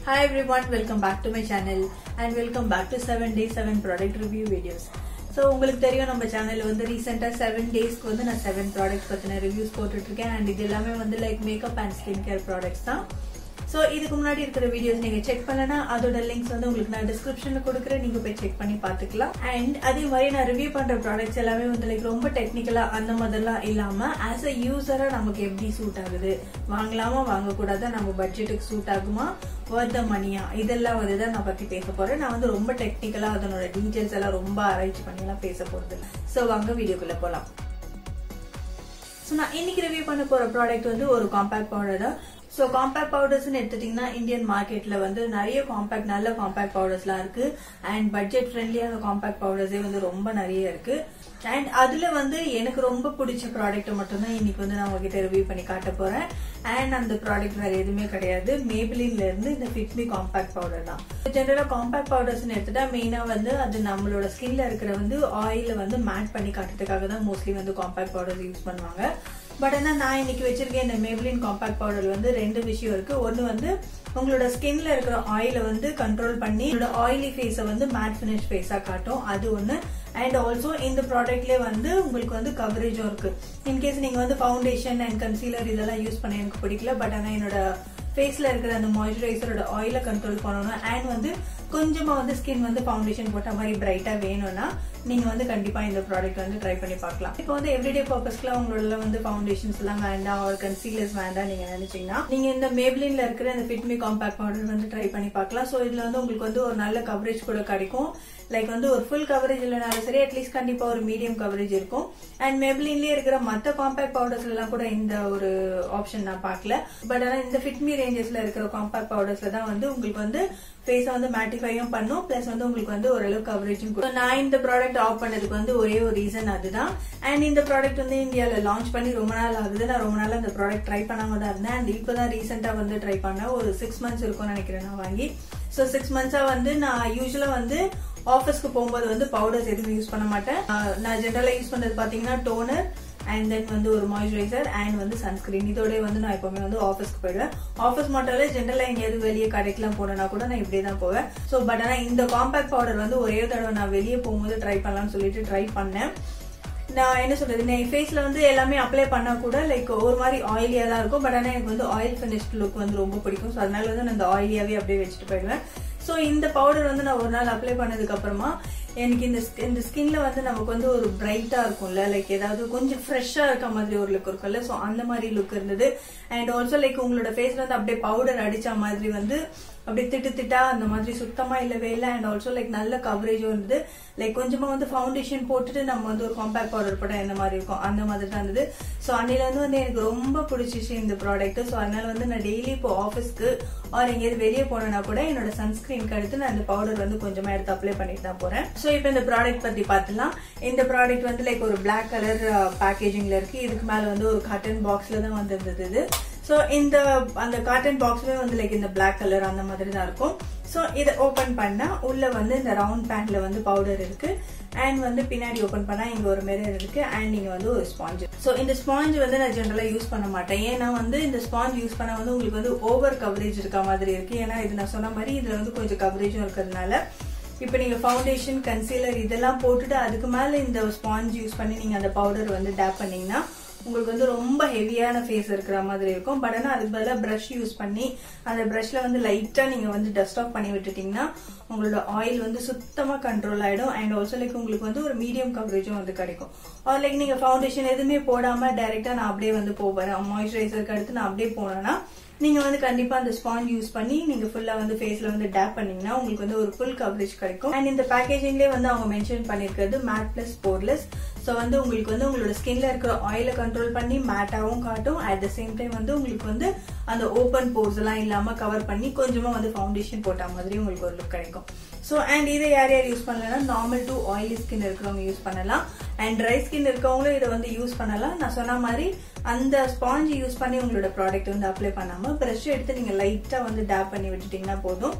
Hi everyone, welcome back to my channel and welcome back to 7 day 7 product review videos. So உங்களுக்கு தெரியும் நம்ம சேனல்ல வந்து ரீசெண்டாக செவன் டேஸ்க்கு வந்து நான் செவன் ப்ராடக்ட்ஸ் பற்றின ரிவ்யூஸ் போட்டுட்டு இருக்கேன் அண்ட் இது எல்லாமே வந்து like makeup and skin care products தான் ஸோ இதுக்கு முன்னாடி இருக்கிற வீடியோஸ் நீங்க செக் பண்ணனா அதோட லிங்க்ஸ் வந்து உங்களுக்கு நான் டிஸ்கிரிப்ஷன்ல கொடுக்குறேன் நீங்க போய் செக் பண்ணி பாத்துக்கலாம் அண்ட் அதே மாதிரி நான் ரிவ்யூ பண்ற ப்ராடக்ட்ஸ் எல்லாமே வந்து லைக் ரொம்ப டெக்னிக்கலா அந்த மாதிரிலாம் இல்லாம ஆஸ் அ யூசரா நமக்கு எப்படி சூட் ஆகுது வாங்கலாமா வாங்கக்கூடாதா நம்ம பட்ஜெட்டுக்கு சூட் ஆகுமா ஒர்த் மணியா இதெல்லாம் வந்து தான் நான் பத்தி பேச போறேன் நான் வந்து ரொம்ப டெக்னிக்கலா அதனோட டீடைல்ஸ் எல்லாம் ரொம்ப ஆராய்ச்சி பண்ணி எல்லாம் பேச போறது இல்லை ஸோ வாங்க வீடியோக்குள்ள போலாம் ஸோ நான் இன்னைக்கு ரிவ்யூ பண்ண போற ப்ராடக்ட் வந்து ஒரு காம்பேக்ட் பவுடர் தான் ஸோ காம்பேக்ட் பவுடர்ஸ்னு எடுத்துட்டீங்கன்னா இந்தியன் மார்க்கெட்ல வந்து நிறைய காம்பேக்ட் நல்ல காம்பேக்ட் பவுடர்ஸ்லாம் இருக்கு அண்ட் பட்ஜெட் ஃப்ரெண்ட்லியான காம்பேக்ட் பவுடர்ஸே வந்து ரொம்ப நிறைய இருக்கு அண்ட் அதுல வந்து எனக்கு ரொம்ப பிடிச்ச ப்ராடக்ட் மட்டும்தான் இன்னைக்கு வந்து நான் உங்ககிட்ட ரிவ்யூ பண்ணி காட்ட போறேன் அண்ட் அந்த ப்ராடக்ட் வேற எதுவுமே கிடையாது மேபிளின்ல இருந்து இந்த ஃபிட்மி காம்பேக்ட் பவுடர் தான் ஜென்ரலா காம்பேக்ட் பவுடர்ஸ் எடுத்துட்டா மெயினா வந்து அது நம்மளோட ஸ்கின்ல இருக்கிற வந்து ஆயில வந்து மேட் பண்ணி காட்டுறதுக்காக தான் மோஸ்ட்லி வந்து காம்பேக்ட் பவுடர் யூஸ் பண்ணுவாங்க பட் ஆனா நான் இன்னைக்கு வச்சிருக்கேன் இந்த மேப்ளின் காம்பேக்ட் பவுடர் வந்து ரெண்டு விஷயம் இருக்கு ஒன்னு வந்து உங்களோட ஸ்கின்ல இருக்கிற ஆயில வந்து கண்ட்ரோல் பண்ணி உங்களோட ஆயிலி ஃபேஸ வந்து மேட் ஃபினிஷ் ஃபேஸா காட்டும் அது ஒன்னு அண்ட் ஆல்சோ இந்த ப்ராடக்ட்லேயே வந்து உங்களுக்கு வந்து கவரேஜும் இருக்கு இன்கேஸ் நீங்க வந்து ஃபவுண்டேஷன் அண்ட் கன்சீலர் இதெல்லாம் யூஸ் பண்ண எனக்கு பிடிக்கல பட் ஆனா என்னோட ஃபேஸ்ல இருக்கிற அந்த மாய்ஸ்சரைசரோட ஆயில கண்ட்ரோல் பண்ணணும் அண்ட் வந்து கொஞ்சமா வந்து ஸ்கின் வந்து ஃபவுண்டேஷன் போட்ட மாதிரி பிரைட்டா வேணும்னா நீங்க வந்து கண்டிப்பா இந்த ப்ராடக்ட் வந்து ட்ரை பண்ணி பார்க்கலாம் இப்போ வந்து எவ்ரிடே பர்பஸ்க்குலாம் உங்களோட வந்து ஃபவுண்டேஷன்ஸ் எல்லாம் வேண்டாம் ஒரு கன்சீலர்ஸ் வேண்டாம் நீங்க நினைச்சீங்கன்னா நீங்க இந்த மேப்ளின்ல இருக்கிற இந்த ஃபிட்மி காம்பேக்ட் பவுடர் வந்து ட்ரை பண்ணி பார்க்கலாம் ஸோ இதுல வந்து உங்களுக்கு வந்து ஒரு நல்ல கவரேஜ் கூட கிடைக்கும் லைக் வந்து ஒரு ஃபுல் கவரேஜ் இல்லைனாலும் சரி அட்லீஸ்ட் கண்டிப்பா ஒரு மீடியம் கவரேஜ் இருக்கும் அண்ட் மெப்ளின்லயே இருக்கிற மத்த காம்பேக்ட் பவுடர்ஸ்ல எல்லாம் கூட இந்த ஒரு ஆப்ஷன் நான் பார்க்கல பட் ஆனா இந்த ஃபிட்மி ரேஞ்சஸ்ல இருக்கிற காம்பேக்ட் பவுடர்ஸ்ல தான் வந்து உங்களுக்கு வந்து ஃபேஸை வந்து மேட்டிஃபையும் பண்ணும் பிளஸ் வந்து உங்களுக்கு வந்து ஓரளவு கவரேஜும் கொடுக்கும் நான் இந்த ப்ராடக்ட் ஆஃப் பண்ணதுக்கு வந்து ஒரே ஒரு ரீசன் அதுதான் அண்ட் இந்த ப்ராடக்ட் வந்து இந்தியாவில் லான்ச் பண்ணி ரொம்ப நாள் ஆகுது நான் ரொம்ப நாள் அந்த ப்ராடக்ட் ட்ரை பண்ணாம தான் இருந்தேன் அண்ட் இப்போதான் ரீசெண்டா வந்து ட்ரை பண்ணேன் ஒரு சிக்ஸ் மந்த்ஸ் இருக்கும்னு நினைக்கிறேன் நான் வாங்கி ஸோ சிக்ஸ் மந்த்ஸா வந்து நான் யூஸ்வலா வந்து ஆஃபீஸ்க்கு போகும்போது வந்து பவுடர்ஸ் எதுவும் யூஸ் பண்ண மாட்டேன் நான் ஜென்ரலா யூஸ் பண்றது பாத்தீங்கன்னா டோனர் அண்ட் தென் வந்து ஒரு மாய்ஸ்சரைசர் அண்ட் வந்து சன்ஸ்கிரீன் இதோட வந்து நான் எப்பவுமே வந்து ஆஃபீஸ்க்கு போயிடுவேன் ஆஃபீஸ் மட்டும் இல்ல ஜென்ரலா எங்கேயாவது வெளியே கடைக்கெல்லாம் போனேன்னா கூட நான் இப்படியே தான் போவேன் ஸோ பட் ஆனா இந்த காம்பேக்ட் பவுடர் வந்து ஒரே தடவை நான் வெளியே போகும்போது ட்ரை பண்ணலாம்னு சொல்லிட்டு ட்ரை பண்ணேன் நான் என்ன சொல்றது என் ஃபேஸ்ல வந்து எல்லாமே அப்ளை பண்ணா கூட லைக் ஒரு மாதிரி ஆயிலியா தான் இருக்கும் பட் ஆனா எனக்கு வந்து ஆயில் ஃபினிஷ்ட் லுக் வந்து ரொம்ப பிடிக்கும் ஸோ அதனால வந்து நான் இந்த ஆயிலியாவே அப்படியே வச்சுட்டு போயிடுவேன் ஸோ இந்த பவுடர் வந்து நான் ஒரு நாள் அப்ளை பண்ணதுக்கு அப்புறமா எனக்கு இந்த இந்த ஸ்கின்ல வந்து நமக்கு வந்து ஒரு பிரைட்டா இருக்கும்ல லைக் ஏதாவது கொஞ்சம் ஃப்ரெஷ்ஷா இருக்க மாதிரி ஒரு லுக் இருக்கும்ல ஸோ அந்த மாதிரி லுக் இருந்தது அண்ட் ஆல்சோ லைக் உங்களோட ஃபேஸ்ல வந்து அப்படியே பவுடர் அடிச்ச மாதிரி வந்து அப்படியே திட்டு திட்டா அந்த மாதிரி சுத்தமா இல்லவே இல்லை அண்ட் ஆல்சோ லைக் நல்ல கவரேஜும் இருந்தது லைக் கொஞ்சமா வந்து ஃபவுண்டேஷன் போட்டுட்டு நம்ம வந்து ஒரு காம்பேக்ட் பவுடர் போட்டா எந்த மாதிரி இருக்கும் அந்த மாதிரி தான் இருந்தது ஸோ அன்னையில இருந்து வந்து எனக்கு ரொம்ப பிடிச்சிச்சு இந்த ப்ராடக்ட் ஸோ அதனால வந்து நான் டெய்லி இப்போ ஆஃபீஸ்க்கு ஆர் எங்கேயாவது வெளியே போனேன்னா கூட என்னோட சன்ஸ்கிரீனுக்கு அடுத்து நான் இந்த பவுடர் வந்து கொஞ்சமா எடுத்து அப்ளை பண்ணிட்டு தான் போறேன் ஸோ இப்போ இந்த ப்ராடக்ட் பத்தி பார்த்துலாம் இந்த ப்ராடக்ட் வந்து லைக் ஒரு பிளாக் கலர் பேக்கேஜிங்ல இருக்கு இதுக்கு மேல வந்து ஒரு காட்டன் பாக்ஸ்ல தான் வந்திருந்தது இது ஸோ இந்த அந்த காட்டன் பாக்ஸுமே வந்து லைக் இந்த பிளாக் கலர் அந்த மாதிரி தான் இருக்கும் ஸோ இதை ஓப்பன் பண்ணா உள்ள வந்து இந்த ரவுண்ட் பேண்ட்ல வந்து பவுடர் இருக்கு அண்ட் வந்து பின்னாடி ஓப்பன் பண்ணா இங்க ஒரு மிரர் இருக்கு அண்ட் இங்க வந்து ஒரு ஸ்பாஞ்ச் ஸோ இந்த ஸ்பாஞ்ச் வந்து நான் ஜென்ரலா யூஸ் பண்ண மாட்டேன் ஏன்னா வந்து இந்த ஸ்பாஞ்ச் யூஸ் பண்ணா வந்து உங்களுக்கு வந்து ஓவர் கவரேஜ் இருக்க மாதிரி இருக்கு ஏன்னா இது நான் சொன்ன மாதிரி இதுல வந்து கொஞ்சம் கவரேஜும் இருக்கிறதுனால இப்போ நீங்க ஃபவுண்டேஷன் கன்சீலர் இதெல்லாம் போட்டுட்டு அதுக்கு மேல இந்த ஸ்பாஞ்ச் யூஸ் பண்ணி நீங்க அந்த பவுடர் வந்து டேப் பண்ணீங்கன்னா உங்களுக்கு வந்து ரொம்ப ஹெவியான ஃபேஸ் இருக்கிற மாதிரி இருக்கும் பட் ஆனால் அதுக்கு பதிலாக ப்ரஷ் யூஸ் பண்ணி அந்த ப்ரஷ்ல வந்து லைட்டா நீங்க வந்து டஸ்ட் ஆஃப் பண்ணி விட்டுட்டீங்கன்னா உங்களோட ஆயில் வந்து சுத்தமா கண்ட்ரோல் ஆயிடும் அண்ட் ஆல்சோ லைக் உங்களுக்கு வந்து ஒரு மீடியம் கவரேஜும் வந்து கிடைக்கும் ஆர் லைக் நீங்க ஃபவுண்டேஷன் எதுவுமே போடாம டைரக்டா நான் அப்படியே வந்து போவேன் மாய்ஸ்சரைசருக்கு அடுத்து நான் அப்படியே போனேன்னா நீங்க வந்து கண்டிப்பா அந்த ஸ்பாஞ்ச் யூஸ் பண்ணி நீங்க ஃபுல்லா வந்து ஃபேஸ்ல வந்து டேப் பண்ணீங்கன்னா உங்களுக்கு வந்து ஒரு ஃபுல் கவரேஜ் கிடைக்கும் அண்ட் இந்த பேக்கேஜிங்லேயே வந்து அவங்க மென்ஷன் பண்ணிருக்கிறது மேட் பிளஸ் போர்லெஸ் ஸோ வந்து உங்களுக்கு வந்து உங்களோட ஸ்கின்ல இருக்கிற ஆயில கண்ட்ரோல் பண்ணி மேட்டாவும் காட்டும் அட் த சேம் டைம் வந்து உங்களுக்கு வந்து அந்த ஓப்பன் போர்ஸ் எல்லாம் இல்லாம கவர் பண்ணி கொஞ்சமா வந்து ஃபவுண்டேஷன் போட்ட மாதிரி உங்களுக்கு ஒரு லுக் கிடைக்கும் ஸோ அண்ட் இதை யார் யார் யூஸ் பண்ணலன்னா நார்மல் டு ஆயிலி ஸ்கின் இருக்கிறவங்க யூஸ் பண்ணலாம் அண்ட் ட்ரை ஸ்கின் இருக்கவங்களும் இதை வந்து யூஸ் பண்ணலாம் நான் சொன்ன மாதிரி அந்த ஸ்பாஞ்ச் யூஸ் பண்ணி உங்களோட ப்ராடக்ட் வந்து அப்ளை பண்ணாம ப்ரஷ் எடுத்து நீங்க லைட்டா வந்து டேப் பண்ணி விட்டுட்டீங்கன்னா போதும்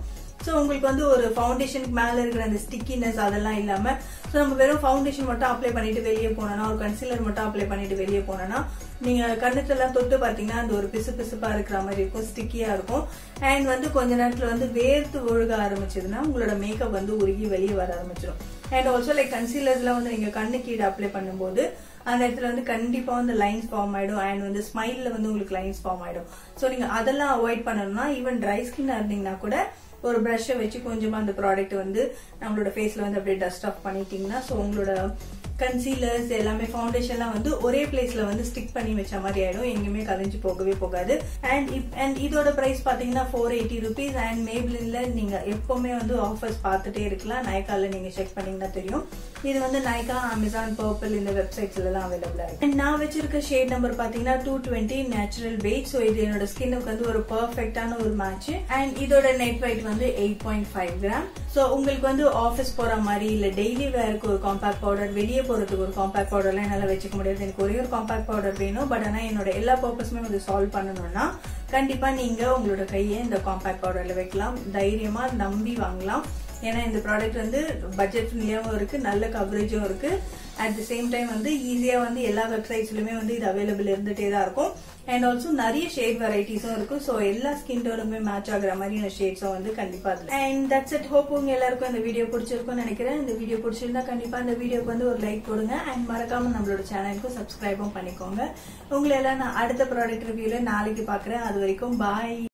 ஸோ உங்களுக்கு வந்து ஒரு ஃபவுண்டேஷனுக்கு மேல இருக்கிற அந்த ஸ்டிக்கினஸ் அதெல்லாம் இல்லாம ஸோ நம்ம வெறும் ஃபவுண்டேஷன் மட்டும் அப்ளை பண்ணிட்டு வெளியே போனோம்னா ஒரு கன்சீலர் மட்டும் அப்ளை பண்ணிட்டு வெளியே போனோம்னா நீங்க கண்ணத்துல தொட்டு பாத்தீங்கன்னா அந்த ஒரு பிசு பிசுப்பா இருக்கிற மாதிரி இருக்கும் ஸ்டிக்கியா இருக்கும் அண்ட் வந்து கொஞ்ச நேரத்துல வந்து வேர்த்து ஒழுக ஆரம்பிச்சதுன்னா உங்களோட மேக்கப் வந்து உருகி வெளியே வர ஆரம்பிச்சிடும் அண்ட் ஆல்சோ லைக் கன்சீலர்ஸ்ல வந்து நீங்க கண்ணு கீழே அப்ளை பண்ணும்போது அந்த இடத்துல வந்து கண்டிப்பா வந்து லைன்ஸ் ஃபார்ம் ஆயிடும் அண்ட் வந்து ஸ்மைல்ல வந்து உங்களுக்கு லைன்ஸ் ஃபார்ம் ஆயிடும் ஸோ நீங்க அதெல்லாம் அவாய்ட் பண்ணணும்னா ஈவன் ட்ரை ஸ்கின்னா இருந்தீங்கன்னா கூட ஒரு ப்ரஷ்ஷை வச்சு கொஞ்சமா அந்த ப்ராடக்ட் வந்து நம்மளோட ஃபேஸ்ல வந்து அப்படியே டஸ்ட் ஆஃப் பண்ணிட்டீங்கன்னா ஸோ உங்களோட கன்சீலர்ஸ் எல்லாமே ஃபவுண்டேஷன்லாம் வந்து ஒரே பிளேஸ்ல வந்து ஸ்டிக் பண்ணி வச்ச மாதிரி ஆயிடும் எங்கேயுமே கலைஞ்சு போகவே போகாது அண்ட் அண்ட் இதோட பிரைஸ் பாத்தீங்கன்னா ஃபோர் எயிட்டி ருபீஸ் அண்ட் மேப்ளின்ல நீங்க எப்பவுமே வந்து ஆஃபர்ஸ் பார்த்துட்டே இருக்கலாம் நைக்கால நீங்க செக் பண்ணீங்கன்னா தெரியும் இது வந்து நைக்கா அமேசான் பர்பிள் இந்த வெப்சைட்ஸ்ல எல்லாம் அவைலபிளா இருக்கு அண்ட் நான் வச்சிருக்க ஷேட் நம்பர் பாத்தீங்கன்னா two twenty natural weight so இது என்னோட ஸ்கின்னுக்கு வந்து ஒரு பர்ஃபெக்டான ஒரு மேட்ச் அண்ட் இதோட நெட் வெயிட் வந்து eight point five gram so உங்களுக்கு வந்து ஆஃபீஸ் போற மாதிரி இல்ல டெய்லி வேருக்கு ஒரு காம்பாக்ட் பவுடர் வெளியே போறதுக்கு ஒரு காம்பாக்ட் பவுடர்லாம் என்னால வச்சுக்க முடியாது எனக்கு ஒரே ஒரு காம்பாக்ட் பவுடர் வேணும் பட் ஆனா என்னோட எல்லா பர்பஸுமே வந்து சால்வ் பண்ணணும்னா கண்டிப்பா நீங்க உங்களோட கையை இந்த காம்பாக்ட் பவுடர்ல வைக்கலாம் தைரியமா நம்பி வாங்கலாம் ஏன்னா இந்த ப்ராடக்ட் வந்து பட்ஜெட் ஃப்ரெண்ட்லியாகவும் இருக்கு நல்ல கவரேஜும் இருக்கு அட் தி சேம் டைம் வந்து ஈஸியா வந்து எல்லா வெப்சைட்ஸ்லயுமே வந்து இது அவைலபிள் இருந்துட்டே தான் இருக்கும் அண்ட் ஆல்சோ நிறைய ஷேட் வெரைட்டிஸும் இருக்கும் ஸோ எல்லா ஸ்கின் டோனுமே மேட்ச் ஆகுற மாதிரியான ஷேட்ஸும் வந்து கண்டிப்பா அதுல அண்ட் தட்ஸ் இட் ஹோப் உங்க எல்லாருக்கும் இந்த வீடியோ பிடிச்சிருக்கும்னு நினைக்கிறேன் இந்த வீடியோ பிடிச்சிருந்தா கண்டிப்பா இந்த வீடியோக்கு வந்து ஒரு லைக் போடுங்க அண்ட் மறக்காம நம்மளோட சேனலுக்கும் சப்ஸ்கிரைபும் பண்ணிக்கோங்க உங்களை எல்லாம் நான் அடுத்த ப்ராடக்ட் ரிவ்யூல நாளைக்கு பாக்குறேன் அது வரைக்கும் பாய்